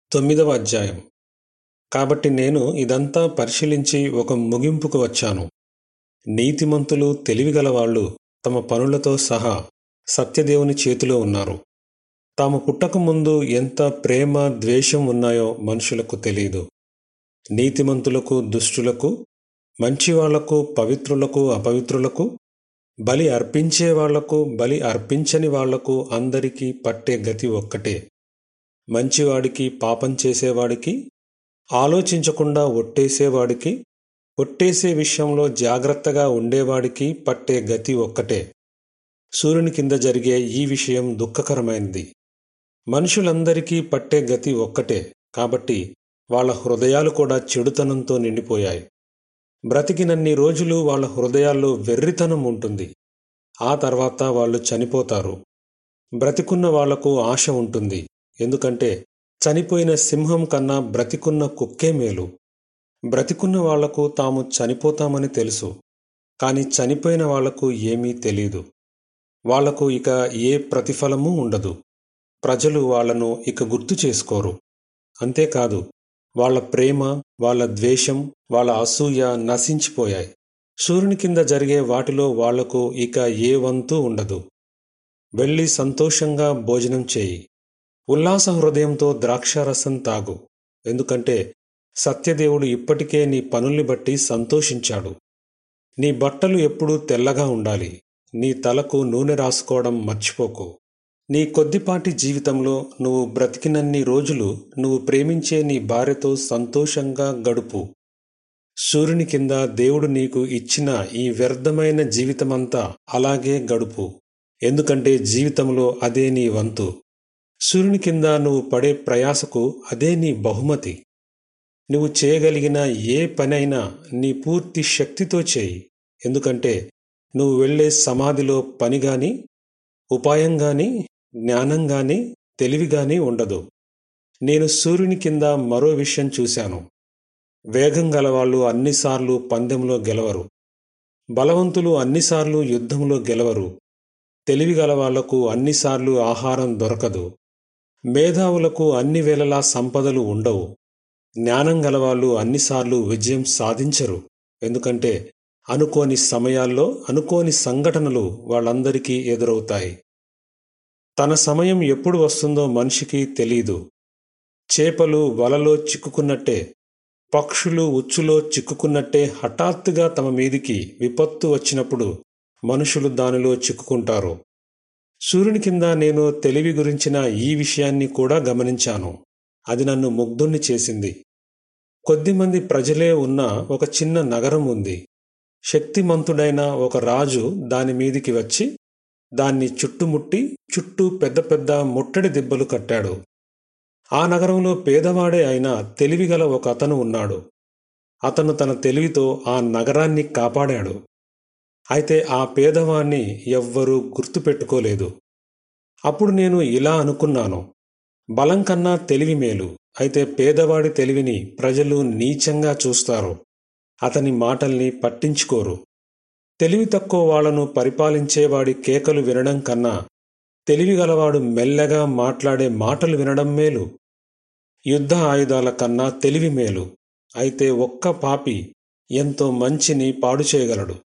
తొమ్మిదవ అధ్యాయం కాబట్టి నేను ఇదంతా పరిశీలించి ఒక ముగింపుకు వచ్చాను నీతిమంతులు తెలివిగలవాళ్ళు తమ పనులతో సహా సత్యదేవుని చేతిలో ఉన్నారు తాము పుట్టకముందు ఎంత ప్రేమ ద్వేషం ఉన్నాయో మనుషులకు తెలియదు నీతిమంతులకు దుష్టులకు మంచివాళ్లకు పవిత్రులకు అపవిత్రులకు బలి అర్పించే వాళ్లకు బలి అర్పించని వాళ్లకు అందరికీ పట్టే గతి ఒక్కటే మంచివాడికి పాపం చేసేవాడికి ఆలోచించకుండా ఒట్టేసేవాడికి ఒట్టేసే విషయంలో జాగ్రత్తగా ఉండేవాడికి పట్టే గతి ఒక్కటే సూర్యుని కింద జరిగే ఈ విషయం దుఃఖకరమైనది మనుషులందరికీ పట్టే గతి ఒక్కటే కాబట్టి వాళ్ళ హృదయాలు కూడా చెడుతనంతో నిండిపోయాయి బ్రతికినన్ని రోజులు వాళ్ళ హృదయాల్లో వెర్రితనం ఉంటుంది ఆ తర్వాత వాళ్ళు చనిపోతారు బ్రతికున్న వాళ్లకు ఆశ ఉంటుంది ఎందుకంటే చనిపోయిన సింహం కన్నా బ్రతికున్న కుక్కే మేలు బ్రతికున్న వాళ్లకు తాము చనిపోతామని తెలుసు కాని చనిపోయిన వాళ్లకు ఏమీ తెలీదు వాళ్లకు ఇక ఏ ప్రతిఫలమూ ఉండదు ప్రజలు వాళ్లను ఇక గుర్తు చేసుకోరు అంతేకాదు వాళ్ల ప్రేమ వాళ్ల ద్వేషం వాళ్ల అసూయ నశించిపోయాయి సూర్యుని కింద జరిగే వాటిలో వాళ్లకు ఇక ఏ వంతు ఉండదు వెళ్ళి సంతోషంగా భోజనం చేయి ఉల్లాస హృదయంతో ద్రాక్షారసం తాగు ఎందుకంటే సత్యదేవుడు ఇప్పటికే నీ పనుల్ని బట్టి సంతోషించాడు నీ బట్టలు ఎప్పుడూ తెల్లగా ఉండాలి నీ తలకు నూనె రాసుకోవడం మర్చిపోకు నీ కొద్దిపాటి జీవితంలో నువ్వు బ్రతికినన్ని రోజులు నువ్వు ప్రేమించే నీ భార్యతో సంతోషంగా గడుపు సూర్యుని కింద దేవుడు నీకు ఇచ్చిన ఈ వ్యర్థమైన జీవితమంతా అలాగే గడుపు ఎందుకంటే జీవితంలో అదే నీ వంతు సూర్యుని కింద నువ్వు పడే ప్రయాసకు అదే నీ బహుమతి నువ్వు చేయగలిగిన ఏ పనైనా నీ పూర్తి శక్తితో చేయి ఎందుకంటే నువ్వు వెళ్లే సమాధిలో పని గాని ఉపాయం గాని జ్ఞానం గాని తెలివి గాని ఉండదు నేను సూర్యుని కింద మరో విషయం చూశాను వేగం గలవాళ్ళు అన్నిసార్లు పందెంలో గెలవరు బలవంతులు అన్నిసార్లు యుద్ధంలో గెలవరు తెలివి గలవాళ్లకు అన్నిసార్లు ఆహారం దొరకదు మేధావులకు అన్ని వేళలా సంపదలు ఉండవు జ్ఞానం గలవాళ్ళు అన్నిసార్లు విజయం సాధించరు ఎందుకంటే అనుకోని సమయాల్లో అనుకోని సంఘటనలు వాళ్ళందరికీ ఎదురవుతాయి తన సమయం ఎప్పుడు వస్తుందో మనిషికి తెలీదు చేపలు వలలో చిక్కుకున్నట్టే పక్షులు ఉచ్చులో చిక్కుకున్నట్టే హఠాత్తుగా తమ మీదికి విపత్తు వచ్చినప్పుడు మనుషులు దానిలో చిక్కుకుంటారు సూర్యుని కింద నేను తెలివి గురించిన ఈ విషయాన్ని కూడా గమనించాను అది నన్ను ముగ్ధుణ్ణి చేసింది కొద్దిమంది ప్రజలే ఉన్న ఒక చిన్న నగరం ఉంది శక్తిమంతుడైన ఒక రాజు దాని మీదికి వచ్చి దాన్ని చుట్టుముట్టి చుట్టూ పెద్ద పెద్ద ముట్టడి దిబ్బలు కట్టాడు ఆ నగరంలో పేదవాడే అయినా తెలివిగల ఒక అతను ఉన్నాడు అతను తన తెలివితో ఆ నగరాన్ని కాపాడాడు అయితే ఆ పేదవాణ్ణి ఎవ్వరూ గుర్తుపెట్టుకోలేదు అప్పుడు నేను ఇలా అనుకున్నాను బలం కన్నా తెలివి మేలు అయితే పేదవాడి తెలివిని ప్రజలు నీచంగా చూస్తారు అతని మాటల్ని పట్టించుకోరు తెలివి తక్కువ వాళ్లను పరిపాలించేవాడి కేకలు వినడం కన్నా తెలివిగలవాడు మెల్లగా మాట్లాడే మాటలు వినడం మేలు యుద్ధ ఆయుధాల కన్నా తెలివి మేలు అయితే ఒక్క పాపి ఎంతో మంచిని పాడు చేయగలడు